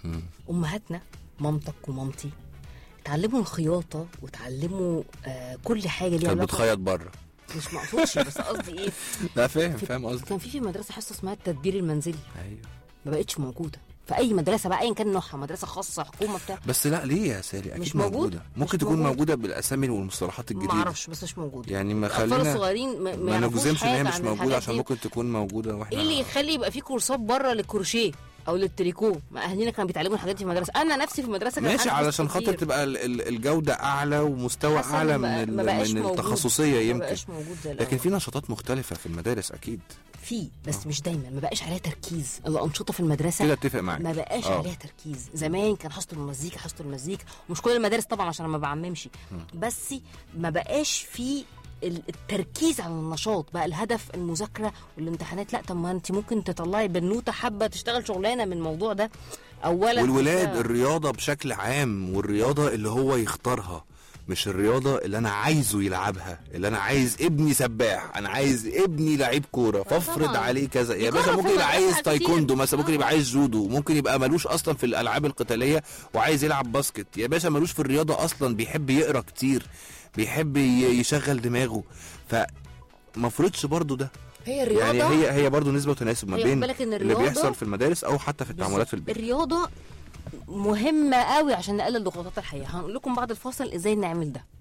امهاتنا مامتك ومامتي اتعلموا الخياطه وتعلموا آه كل حاجه ليها كانت علاقه بتخيط بره مش مقصودش بس قصدي ايه لا فاهم فاهم قصدي كان في في مدرسه حصه اسمها التدبير المنزلي ايوه ما بقتش موجوده في اي مدرسه بقى ايا كان نوعها مدرسه خاصه حكومه بتاع بس لا ليه يا سالي اكيد مش موجوده, موجودة. ممكن مش تكون موجودة. موجوده بالاسامي والمصطلحات ما الجديده اعرفش بس مش موجوده يعني ما الاطفال خلينا الصغيرين ما, ما ما يعرفوش نجزمش ان هي حاجة مش عن موجوده الحاجات عشان دي. ممكن تكون موجوده واحنا ايه اللي يخلي يبقى في كورسات بره للكروشيه او للتريكو ما اهالينا كانوا بيتعلموا الحاجات دي في المدرسه انا نفسي في المدرسه كان ماشي عندي علشان كورس خاطر كتير. تبقى ال- ال- الجوده اعلى ومستوى حاسة اعلى إن من بقى- ال- ما بقاش من موجود. التخصصيه ما يمكن بقاش موجود زي لكن الأول. في نشاطات مختلفه في المدارس اكيد في بس مش دايما ما بقاش عليها تركيز الانشطه في المدرسه كده اتفق معاك ما بقاش آه. عليها تركيز زمان كان حصه المزيكا حصه المزيكا مش كل المدارس طبعا عشان أنا ما بعممش بس ما بقاش في ال- التركيز على النشاط بقى الهدف المذاكره والامتحانات لا طب ما انت ممكن تطلعي بنوته حابه تشتغل شغلانه من الموضوع ده اولا والولاد الرياضه بشكل عام والرياضه اللي هو يختارها مش الرياضه اللي انا عايزه يلعبها اللي انا عايز ابني سباح انا عايز ابني لعيب كوره فافرض طبعاً. عليه كذا يا الكورة باشا في ممكن يبقى المدرسة عايز كتير. تايكوندو مثلا ممكن يبقى آه. عايز جودو ممكن يبقى ملوش اصلا في الالعاب القتاليه وعايز يلعب باسكت يا باشا ملوش في الرياضه اصلا بيحب يقرا كتير بيحب ي- يشغل دماغه ف ما فرضش برضو ده هي الرياضه يعني هي هي برضو نسبه وتناسب ما هي بين خد بالك إن اللي الرياضة- بيحصل في المدارس او حتى في التعاملات في بالظبط. البيت الرياضه مهمه قوي عشان نقلل ضغوطات الحياه هنقول لكم بعد الفاصل ازاي نعمل ده